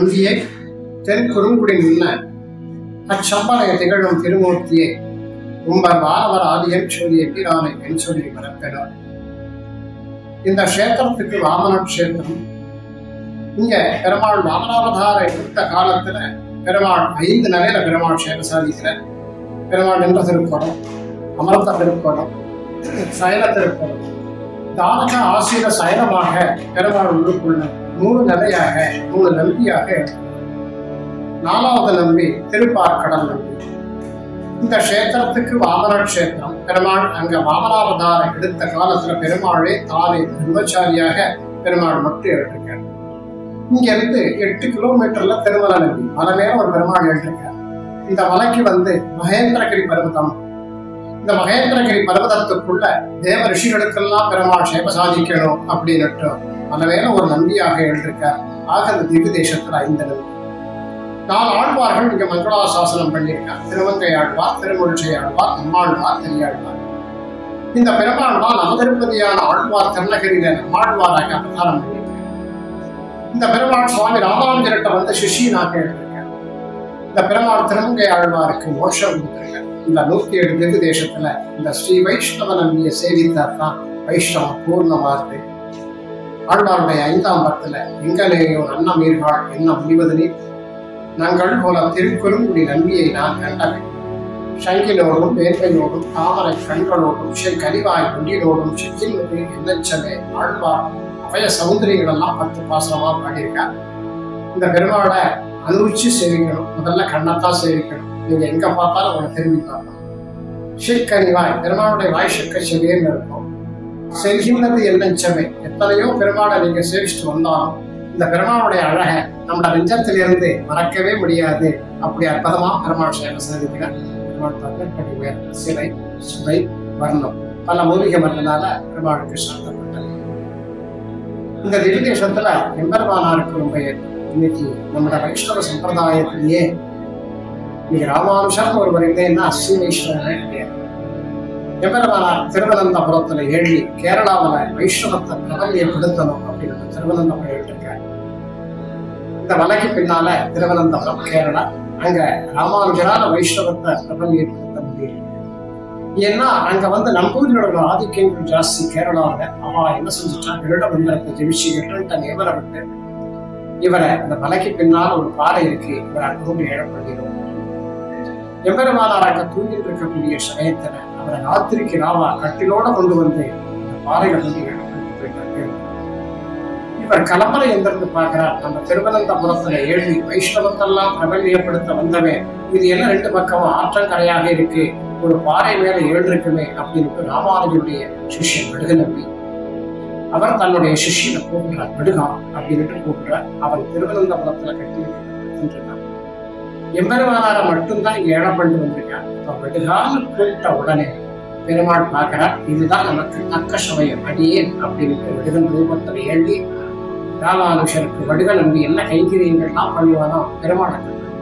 நம்பியை தெருக்குறுங்குடி நின்ன அச்சம்பனைய திகழும் திருமூர்த்தியை உம்பர் வானவர் ஆதியன் சொல்லிய பிரானை என் சொல்லி வரப்பெறார் இந்த கஷேத்திரத்துக்கு வாமன கஷேத்திரம் இங்க பெருமாள் வாமனாவதார எடுத்த காலத்துல பெருமாள் ஐந்து நிலையில பெருமாள் சேவை சாதிக்கிறார் பெருமாள் நின்ற திருக்கோணம் அமர்த்த திருக்கோணம் சயன திருக்கோணம் தானக ஆசீர சயனமாக பெருமாள் உள்ளுக்குள்ள மூணு நிலையாக மூணு நம்பியாக எடுத்தார். நாலாவது நம்பி திருப்பார்க்கடல் நம்பி இந்த கஷேத்திரத்துக்கு வாமன கஷேத்திரம் பெருமாள் அங்க வாமனாவதார எடுத்த காலத்துல பெருமாளே தானே பிரம்மச்சாரியாக பெருமாள் மட்டும் எடுத்திருக்கார் இங்க இருந்து எட்டு கிலோமீட்டர்ல திருமல நம்பி மலை மேல ஒரு பெருமாள் எழுதிருக்கார் இந்த மலைக்கு வந்து மகேந்திரகிரி பர்வதம் இந்த மகேந்திரகிரி பர்வதத்துக்குள்ள தேவ ரிஷிகளுக்கெல்லாம் பெருமாள் சேவை சாதிக்கணும் அப்படின்னுட்டு மலை மேல ஒரு நம்பியாக எழுதிருக்கார் ஆக அந்த திவ்ய தேசத்துல ஐந்து நம்பி நாலு ஆழ்வார்கள் இங்க மங்களாசாசனம் பண்ணியிருக்கார் திருவங்கை ஆழ்வார் திருமொழிச்சை ஆழ்வார் நம்மாழ்வார் தெரியாழ்வார் இந்த பெருமாள்வார் நவதிருப்பதியான ஆழ்வார் திருநகரியில நம்மாழ்வாராக அவதாரம் பண்ணியிருக்கார் இந்த பெருமாள் சுவாமி ராமானுஜர்கிட்ட வந்து சிஷியனாக எடுத்திருக்கார் இந்த பெருமாள் திருமங்கை ஆழ்வாருக்கு மோட்சம் கொடுத்திருக்கார் இந்த நூத்தி ஏழு தெற்கு தேசத்துல இந்த ஸ்ரீ வைஷ்ணவ நம்பியை சேவித்தார் தான் வைஷ்ணவம் பூர்ணமாகுது ஆழ்வாருடைய ஐந்தாம் பத்துல எங்களையோ அன்னம் ஈர்காள் என்ன முடிவது நீர் நாங்கள் போல திருக்குறுங்குடி நம்பியை நான் கண்டவன் சங்கிலோடும் வேர்வையோடும் தாமரை கண்களோடும் செல் கனிவாய் குண்டிலோடும் செக்கில் எண்ணச்சமே ஆழ்வார் அபய சௌந்தரியங்கள் எல்லாம் பத்து பாசனமா பாடியிருக்கார் இந்த பெருமாளை அனுபவிச்சு சேவிக்கணும் முதல்ல கண்ணத்தான் சேவிக்கணும் நீங்க எங்க பார்த்தாலும் அவனை திரும்பி பார்க்கணும் ஷிற்கனிவாய் பெருமாளுடைய வாய் ஷிற்க செவியன்னு இருக்கும் செல்கின்றது எண்ணச்சமே எத்தனையோ பெருமாளை நீங்க சேவிச்சுட்டு வந்தாலும் இந்த பெருமாளுடைய அழகை நம்ம நெஞ்சத்திலிருந்து மறக்கவே முடியாது அப்படி அற்புதமா பெருமாள் சேவை செய்திருக்கிறார் பெருமாள் பக்கற்படி உயர் சிலை சுவை வர்ணம் பல மூலிகை மருந்தினால பெருமாளுக்கு சாத்தப்பட்டது இந்த திவ்யதேசத்துல எம்பெருமானாருக்கு ரொம்ப இன்னைக்கு நம்மளோட வைஷ்ணவ சம்பிரதாயத்திலேயே இன்னைக்கு ராமானுஷன் ஒருவர் இல்லைன்னா அஸ்வி வைஷ்ணவனே கிடையாது எம்பெருமானார் திருவனந்தபுரத்துல எழுதி கேரளாவுல வைஷ்ணவத்தை பிரபல்யப்படுத்தணும் அப்படின்னு திருவனந்தபுரம் எழுதியிருக்காரு இந்த மலைக்கு பின்னால திருவனந்தபுரம் கேரளா அங்க ராமானுஜரால வைஷ்ணவத்தை பிரபல்யப்படுத்த முடியும் ஏன்னா அங்க வந்து நம்பூதிரோட ஆதிக்கங்கள் ஜாஸ்தி கேரளாவில் அவ என்ன செஞ்சுட்டா கருட மந்திரத்தை ஜெபிச்சு கருடன் இவரை விட்டு இவரை இந்த மலைக்கு பின்னால் ஒரு பாறை இருக்கு இவரை அங்க கொண்டு ஏழப்படுகிறோம் எம்பெருமானார் அங்க தூங்கிட்டு இருக்கக்கூடிய சமயத்துல அவரை ராத்திரிக்கு ராவா கட்டிலோட கொண்டு வந்து இந்த பாறைகள் வந்து ஏழப்பட்டு போயிட்டாங்க இவர் கலம்பரை எந்திருந்து பார்க்கிறார் நம்ம திருவனந்தபுரத்துல எழுதி வைஷ்ணவத்தெல்லாம் பிரபல்யப்படுத்த வந்தவன் இது எல்லாம் ரெண்டு பக்கமும் ஆற்றங்கரையாக இருக்கு ஒரு பாறை மேல எழுந்திருக்குமே அப்படின்னு ராமானுஜருடைய சிஷ்யன் வடுக நம்பி அவர் தன்னுடைய சிஷ்யனை கூப்பிடுறார் வடுகா அப்படின்ட்டு கூப்பிடுறார் அவன் திருவனந்தபுரத்துல கட்டி இருக்கான் எம்பெருமானார மட்டும்தான் இங்க ஏழப்பண்டு வந்திருக்கான் அப்ப வடுகான்னு கூப்பிட்ட உடனே பெருமாள் பார்க்கிறார் இதுதான் நமக்கு தக்க சமயம் அடியேன் அப்படின்னு வடுகன் ரூபத்தில் எழுதி ராமானுஷருக்கு வடுக நம்பி என்ன கைங்கரியங்கள்லாம் பண்ணுவானோ பெருமாளை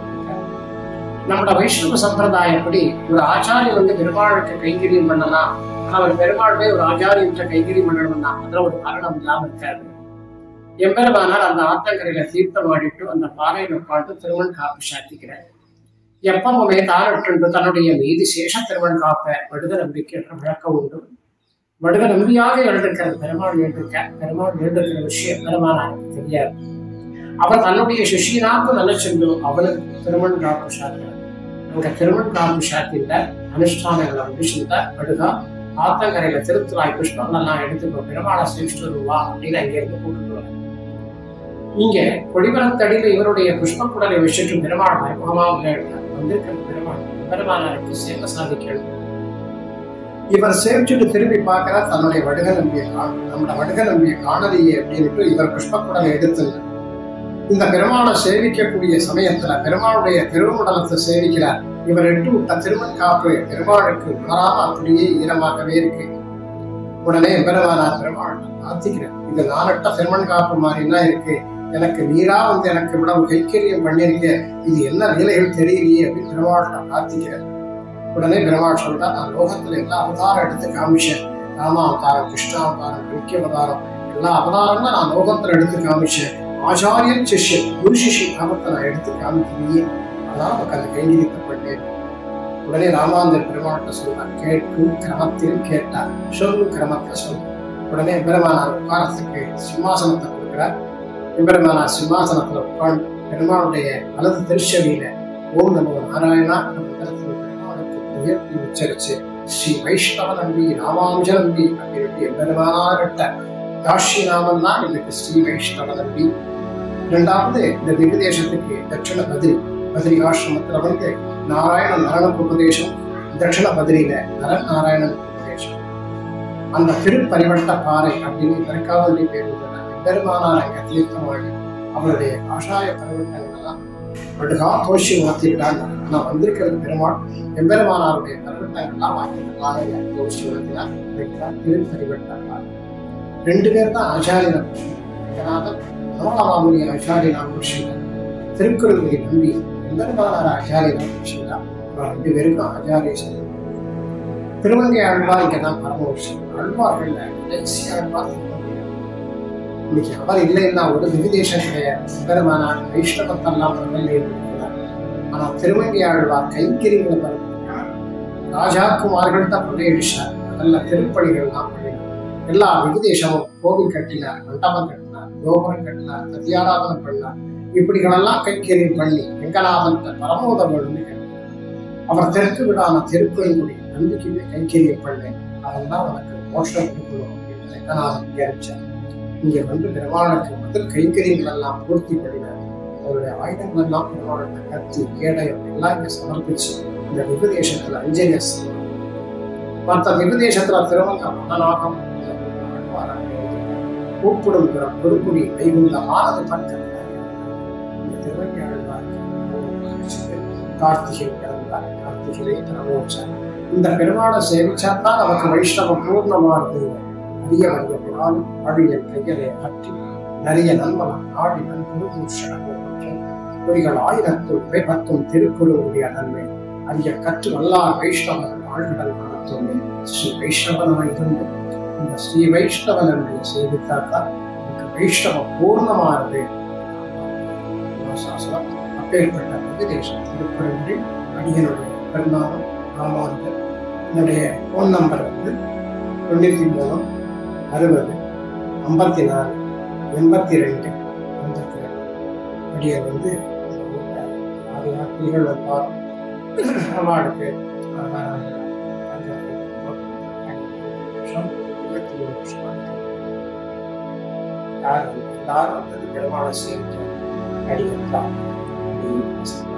நம்மளோட வைஷ்ணவ சம்பிரதாயப்படி ஒரு ஆச்சாரி வந்து பெருமாளுக்கு கைங்கரியம் பண்ணலாம் அவர் பெருமாள் போய் ஒரு ஆச்சாரியத்தை கைங்கரியம் பண்ணணும்னா அதுல ஒரு காரணம் இல்லாம இருக்காது எம்பெருமானார் அந்த ஆத்தங்கரையில தீர்த்தம் ஆடிட்டு அந்த பாறையில உட்காந்து திருமண் காப்பு சாத்திக்கிறார் எப்பவுமே தாரட்டு தன்னுடைய மீதி சேஷ திருமண் காப்ப வடுக நம்பிக்கை என்ற வழக்கம் உண்டு வடுக நம்பியாக எழுதிருக்கிறது பெருமாள் எழுதிருக்க பெருமாள் எழுதிருக்கிற விஷயம் பெருமானாருக்கு தெரியாது அவர் தன்னுடைய சிஷியனாக்கு நினைச்சிருந்தோ அவனுக்கு திருமண் காப்பு சாத்தினார் அங்க திருமண் காப்பு சாத்தில அனுஷ்டானங்களை முடிச்சுட்ட வடுகா ஆத்தங்கரையில திருத்துறாய் புஷ்பம் எல்லாம் எடுத்துக்கோ பெருமாளை சேவிச்சுட்டு வருவா அப்படின்னு அங்க இருந்து கூட்டிட்டு வர இங்க கொடிமரத்தடியில இவருடைய புஷ்பக்குடலை வச்சுட்டு பெருமாள் வைபவமாக வந்திருக்கிற பெருமாள் பெருமானாருக்கு சேவை சாதிக்கணும் இவர் சேவிச்சுட்டு திரும்பி பார்க்கிறார் தன்னுடைய வடுக நம்பியை காணும் நம்மளோட வடுக நம்பியை காணலையே அப்படின்ட்டு இவர் புஷ்பக்குடலை எடுத்து இந்த பெருமாளை சேவிக்கக்கூடிய சமயத்துல பெருமாளுடைய திருமண்டலத்தை சேவிக்கிறார் இவர் எட்டு விட்ட திருமண் காப்பு பெருமாளுக்கு உணராம அப்படியே ஈரமாகவே இருக்கு உடனே பெருமானார் பெருமாள் பிரார்த்திக்கிறார் இது நானட்ட திருமண் காப்பு மாதிரிலாம் இருக்கு எனக்கு நீரா வந்து எனக்கு இவ்வளவு கைக்கரியம் பண்ணிருக்க இது என்ன நிலைகள் தெரியலையே அப்படின்னு பெருமாள்கிட்ட பிரார்த்திக்கிறார் உடனே பெருமாள் சொல்றா நான் லோகத்துல எல்லா அவதாரம் எடுத்து காமிச்சேன் ராம அவதாரம் கிருஷ்ண அவதாரம் முக்கிய அவதாரம் எல்லா அவதாரமும் நான் லோகத்துல எடுத்து காமிச்சேன் ஆச்சாரியன் சிஷ்யன் குரு சிஷ்ய நாமத்தை நான் எடுத்து காமிக்கலையே அதான் நமக்கு அந்த கைங்கரியத்தை பண்ணேன் உடனே ராமாந்தர் பெருமாள்கிட்ட சொல்றார் கேட்கும் கிரமத்தில் கேட்டார் சொல்லும் கிரமத்தில் சொல் உடனே பெருமானார் உட்காரத்துக்கு சிம்மாசனத்தை கொடுக்கிறார் எம்பெருமானார் சிம்மாசனத்துல உட்கார்ந்து பெருமாளுடைய வலது திருச்செவியில ஓம் நமோ நாராயணா என்ற மந்திரத்தில் பெருமாளுக்கு உயர்த்தி உச்சரிச்சு ஸ்ரீ வைஷ்ணவ நம்பி ராமானுஜ நம்பி அப்படின்னு எம்பெருமானார்கிட்ட காஷி நாமம் தான் எனக்கு ஸ்ரீ வைஷ்ணவ நம்பி இரண்டாவது இந்த திவ்ய தேசத்துக்கு தட்சிண பதிரி பதிரி ஆசிரமத்துல வந்து நாராயண நரண உபதேசம் தட்சிண பதிரியில நரன் நாராயணன் உபதேசம் அந்த திருப்பரிவட்ட பாறை அப்படின்னு பிறக்காவதி பேர் உள்ளன பெருமானார் அங்க தீர்த்தமாகி அவருடைய காஷாய பரிவட்டங்கள் எல்லாம் படுகா தோஷி மாத்திவிட்டாங்க நான் வந்திருக்கிறது பெருமாள் எம்பெருமானாருடைய பரிவட்டங்கள் எல்லாம் வாங்கினார் தோஷி மாத்தினார் வைக்கிறார் திருப்பரிவட்ட பாறை ரெண்டு பேர் தான் ஆச்சாரியர் ரங்கநாதன் மனோரமாமுனி ஆச்சாரிய ராமகிருஷ்ணன் திருக்குறளை நம்பி எம்பெருமானார் ஆச்சாரிய ராமகிருஷ்ணன் இவர் ரெண்டு பேருக்கும் ஆச்சாரிய சரி திருவங்கை ஆழ்வார் இங்கே தான் பரமவர்ஷம் ஆழ்வார்கள் கடைசி ஆழ்வார் இன்னைக்கு அவர் இல்லைன்னா ஒரு திவிதேசம் கிடையாது பெருமானார் வைஷ்ணவத்தெல்லாம் முதல்ல இருக்கிறார் ஆனால் திருவங்கை ஆழ்வார் கைங்கரிகளை பரப்பினார் ராஜாக்குமார்கள்ட்ட கொள்ளையடிச்சார் நல்ல திருப்பணிகள்லாம் பண்ணினார் எல்லா விகுதேசமும் கோவில் கட்டினார் மண்டபம் கட்டினார் கோபுரம் கட்டினார் சத்தியாராதனம் பண்ணார் இப்படிகளெல்லாம் கைக்கேரியம் பண்ணி வெங்கடாமந்த பரமோதவர்கள் அவர் தெற்கு விடாம திருக்குறங்குடி நம்பிக்கையை கைக்கேரியம் பண்ணேன் அதெல்லாம் உனக்கு மோஷம் கொடுக்கணும் அப்படின்னு வெங்கடாமன் விசாரிச்சார் இங்க வந்து பெருமாளுக்கு முதல் கைக்கரியங்கள் எல்லாம் பூர்த்தி பண்ணினார் அவருடைய ஆயுதங்கள் எல்லாம் பெருமாளுக்கு கத்தி கேடயம் எல்லாம் இங்க சமர்ப்பிச்சு இந்த விபதேசத்துல அஞ்சலி மற்ற விபதேசத்துல திருவங்க மன்னனாகம் கூப்பிடும் பிற பொறுப்புடி வைகுந்தமானது பக்கத்தில் இந்த திருவங்கை கார்த்திகை பிறந்தார் கார்த்திகை பிரமோச்சார் இந்த பெருமாளை சேவிச்சா தான் நமக்கு வைஷ்ணவம் பூர்ணமானது அரிய வரிய புராணம் அழிய கையலை ஆற்றி நிறைய நண்பனம் நாடி நண்புருஷன் குறிகள் ஆயிரத்துள் பத்தும் திருக்குறளுடைய நன்மை அரிய கற்று வல்லார் வைஷ்ணவன் ஆழ்கடல் நடத்துள்ளே ஸ்ரீ வைஷ்ணவனாய் இருந்து இந்த ஸ்ரீ வைஷ்ணவன் என்று சேவித்தால்தான் நமக்கு வைஷ்ணவம் பூர்ணமானது சாசனம் அப்பேற்பட்ட பிரதேசம் திருக்குறளில் அடியனுடைய பெருநாமம் ராமானுஜர் என்னுடைய ஃபோன் நம்பர் வந்து தொண்ணூற்றி மூணு அறுபது ஐம்பத்தி நாலு எண்பத்தி ரெண்டு ஐம்பத்தி ரெண்டு அடியர் வந்து ஆறு யாத்திரைகள் வைப்பார் அவார்டுக்கு யாரும் எல்லாரும் வந்தது பெருமாளை சேர்த்து அடிக்கலாம்